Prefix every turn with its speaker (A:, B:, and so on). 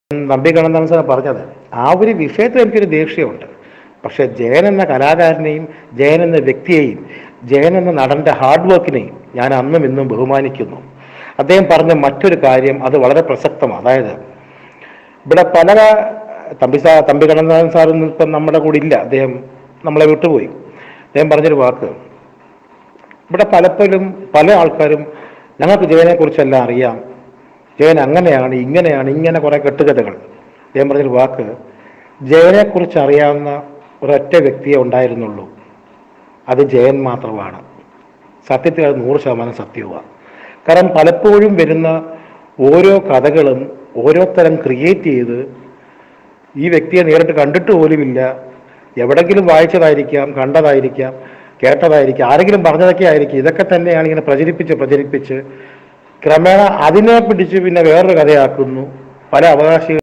A: Nambi കണ്ണന്താൻ sir പറഞ്ഞത് ആ ഒരു വിഷയത്തിൽ എനിക്കൊരു ദേഷ്യമുണ്ട് പക്ഷെ ജയൻ എന്ന കലാകാരനെയും ജയൻ എന്ന വ്യക്തിയെയും ജയൻ എന്ന നടന്റെ ഹാർഡ് വർക്കിനെയും ഞാൻ അന്നും ഇന്നും ബഹുമാനിക്കുന്നു അദ്ദേഹം പറഞ്ഞ മറ്റൊരു കാര്യം അത് വളരെ പ്രസക്തമാണ് അതായത് ഇവിടെ പല തമ്പി സാ തമ്പി കണ്ണന്താൻ സാറൊന്നും ഇപ്പം നമ്മുടെ കൂടെ ഇല്ല അദ്ദേഹം നമ്മളെ വിട്ടുപോയി അദ്ദേഹം പറഞ്ഞൊരു വാക്ക് ഇവിടെ പലപ്പോഴും പല ആൾക്കാരും ഞങ്ങൾക്ക് ജയനെ കുറിച്ചെല്ലാം അറിയാം ജയൻ അങ്ങനെയാണ് ഇങ്ങനെയാണ് ഇങ്ങനെ കുറെ കെട്ടുകഥകൾ അദ്ദേഹം പറഞ്ഞൊരു വാക്ക് ജയനെ കുറിച്ച് അറിയാവുന്ന ഒരൊറ്റ വ്യക്തിയെ ഉണ്ടായിരുന്നുള്ളൂ അത് ജയൻ മാത്രമാണ് സത്യത്തിൽ അത് നൂറ് ശതമാനം സത്യവുമാണ് കാരണം പലപ്പോഴും വരുന്ന ഓരോ കഥകളും ഓരോരുത്തരം ക്രിയേറ്റ് ചെയ്ത് ഈ വ്യക്തിയെ നേരിട്ട് കണ്ടിട്ട് പോലുമില്ല എവിടെങ്കിലും വായിച്ചതായിരിക്കാം കണ്ടതായിരിക്കാം കേട്ടതായിരിക്കാം ആരെങ്കിലും പറഞ്ഞതൊക്കെ ആയിരിക്കും ഇതൊക്കെ തന്നെയാണ് ഇങ്ങനെ പ്രചരിപ്പിച്ച് പ്രചരിപ്പിച്ച് ക്രമേണ അതിനെ പിടിച്ച് പിന്നെ വേറൊരു കഥയാക്കുന്നു പല അവകാശികൾ